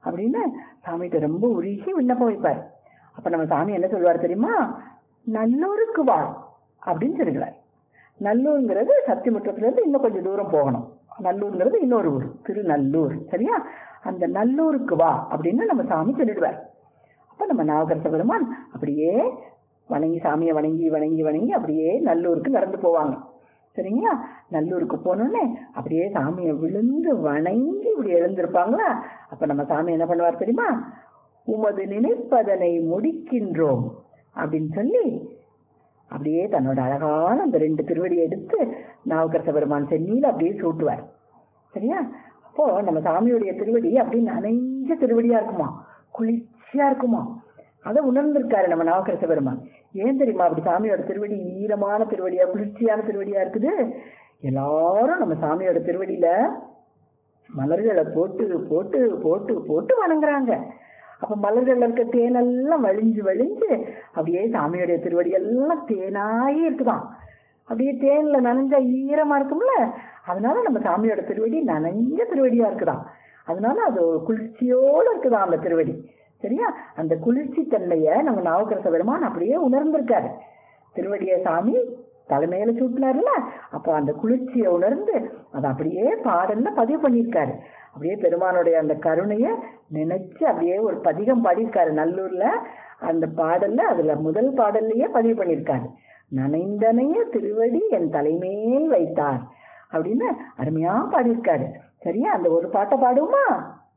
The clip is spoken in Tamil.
அப்படின்னு சாமிகிட்ட ரொம்ப உருகி விண்ணப்பம் வைப்பார் அப்ப நம்ம சாமி என்ன சொல்லுவார் தெரியுமா நல்லூருக்கு வா அப்படின்னு சொல்லுகிறார் நல்லூருங்கிறது சத்தியமுற்றத்துல இருந்து இன்னும் கொஞ்சம் தூரம் போகணும் நல்லூருங்கிறது இன்னொரு ஊர் திருநல்லூர் சரியா அந்த நல்லூருக்கு வா அப்படின்னு நம்ம சாமி சொல்லிடுவார் அப்ப நம்ம நாவகரச பெருமான் அப்படியே வணங்கி சாமியை வணங்கி வணங்கி வணங்கி அப்படியே நல்லூருக்கு நடந்து போவாங்க சரிங்களா நல்லூருக்கு போனோடனே அப்படியே சாமியை விழுந்து வணங்கி இப்படி எழுந்திருப்பாங்களா அப்ப நம்ம சாமி என்ன பண்ணுவார் தெரியுமா உமது நினைப்பதனை முடிக்கின்றோம் அப்படின்னு சொல்லி அப்படியே தன்னோட அழகான அந்த ரெண்டு திருவடியை எடுத்து நாவுக்கரச பெருமான் சென்னியில் அப்படியே சூட்டுவார் சரியா அப்போ நம்ம சாமியுடைய திருவடி அப்படியே நனைஞ்ச திருவடியா இருக்குமா குளிர்ச்சியா இருக்குமா அதை உணர்ந்திருக்காரு நம்ம நாவுக்கரச பெருமான் ஏன் தெரியுமா அப்படி சாமியோட திருவடி ஈரமான திருவடியா குளிர்ச்சியான திருவடியா இருக்குது எல்லாரும் நம்ம சாமியோட திருவடியில மலர்களை போட்டு போட்டு போட்டு போட்டு வணங்குறாங்க அப்ப மலர்கள்ல இருக்க தேனெல்லாம் வழிஞ்சு வழிஞ்சு அப்படியே சாமியுடைய திருவடி எல்லாம் தேனாயே இருக்குதாம் அப்படியே தேன்ல நனைஞ்சா ஈரமா இருக்கும்ல அதனால நம்ம சாமியோட திருவடி நனைஞ்ச திருவடியா இருக்குதாம் அதனால அது ஒரு குளிர்ச்சியோட இருக்குதாம் அந்த திருவடி சரியா அந்த குளிர்ச்சி தன்மைய நம்ம நாவுக்கரச பெருமான் அப்படியே உணர்ந்திருக்காரு திருவடிய சாமி தலைமையில சூட்டினார்ல அப்போ அந்த குளிர்ச்சியை உணர்ந்து அதை அப்படியே பாடல்ல பதிவு பண்ணியிருக்காரு அப்படியே பெருமானுடைய அந்த கருணைய நினைச்சு அப்படியே ஒரு பதிகம் பாடியிருக்காரு நல்லூர்ல அந்த பாடல்ல அதுல முதல் பாடல்லையே பதிவு பண்ணியிருக்காரு நனைந்தனைய திருவடி என் தலைமேல் வைத்தார் அப்படின்னு அருமையா பாடியிருக்காரு சரியா அந்த ஒரு பாட்டை பாடுவோமா